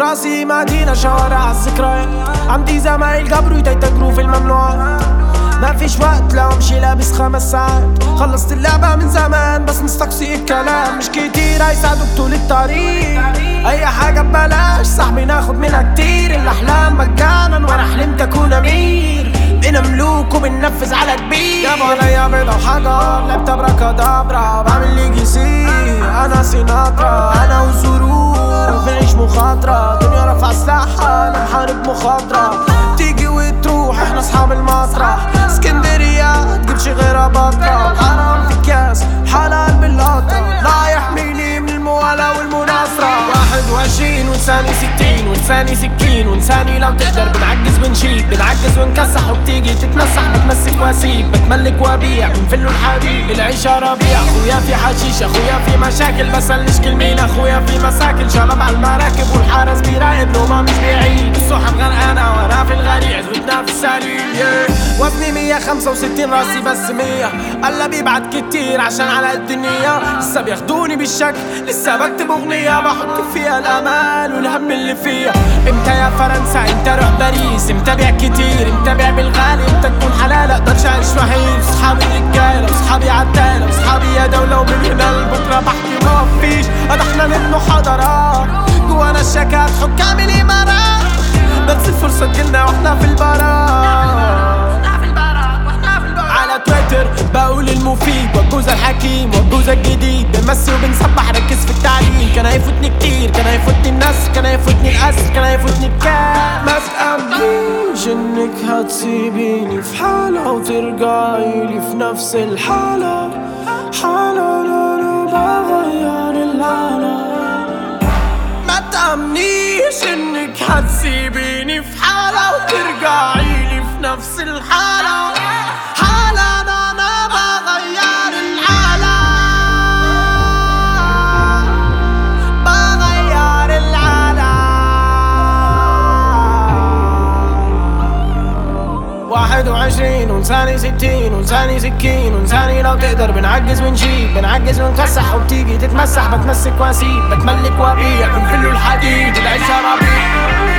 راسي مدينة شوارع الذكريات عندي زمايل قبروا يتجروا في الممنوعات ما فيش وقت لو امشي لابس خمس ساعات خلصت اللعبة من زمان بس مستقصي الكلام مش كتير هيساعدوك طول الطريق اي حاجة ببلاش صاحبي ناخد منها كتير الاحلام مجانا وانا حلمت اكون امير بقينا ملوك وبننفذ على كبير جابوا عليا بيضة وحجر لعبت ابراكادابرا بعمل لي جيسي انا سيناترا انا وظروف نعيش مخاطرة دنيا رفع سلاحها انا محارب مخاطرة تيجي وتروح احنا اصحاب المسرح اسكندرية تجيبش غيرها بطرة حرام في الكاس حلال بالقطرة لا يحميني من الموالاة والمناصرة واحد وعشرين ولساني ستين ولساني سكين ولساني لو تقدر بنعجز ونشيل بنعجز ونكسح وبتيجي تتمسح بتمسك واسيب بتملك وابيع بنفل الحبيب العيشة ربيع اخويا في حشيش اخويا في مشاكل بسألنيش كلمين اخويا في مساكن شرب على المراكب والحارس بيراقب لو ما مش بعيد السحب غرقانة وانا في الغريق زودنا في السليم yeah. وزني 165 راسي بس 100 قال بيبعت كتير عشان على قد النية لسه بياخدوني بالشك لسه بكتب اغنية بحط فيها الامال والهم اللي فيها امتى يا فرنسا امتى اروح باريس امتى بيع كتير امتى بيع بالغالي امتى تكون حلال اقدرش اعيش وحيد صحابي رجالة وصحابي عتالة وصحابي يا دولة ومن هنا لبكرة بحكي ما فيش قد احنا نبنوا حضارات جوانا الشكات حكام الامارات بس الفرصة تجيلنا واحنا في البراء على تويتر بقول المفيد والجوز الحكيم والجوز الجديد بنمثل وبنسبح ركز في التعليم كان هيفوتني كتير كان هيفوتني الناس كان هيفوتني الاسر كان هيفوتني الكاس ما تأمنيش انك هتسيبيني في حالة وترجعي لي في نفس الحالة حالة لا انا بغير العالم ما تأمنيش انك هتسيبيني في حالة وترجعي لي في نفس الحالة حالة انا انا بغير العالم بغير العالم واحد وعشرين ولساني ستين ولساني سكين ولساني لو تقدر بنعجز ونشيل بنعجز ونكسح وبتيجي تتمسح بتمسك واسيب بتملك وابيع بنفل الحديد العيشة ربيع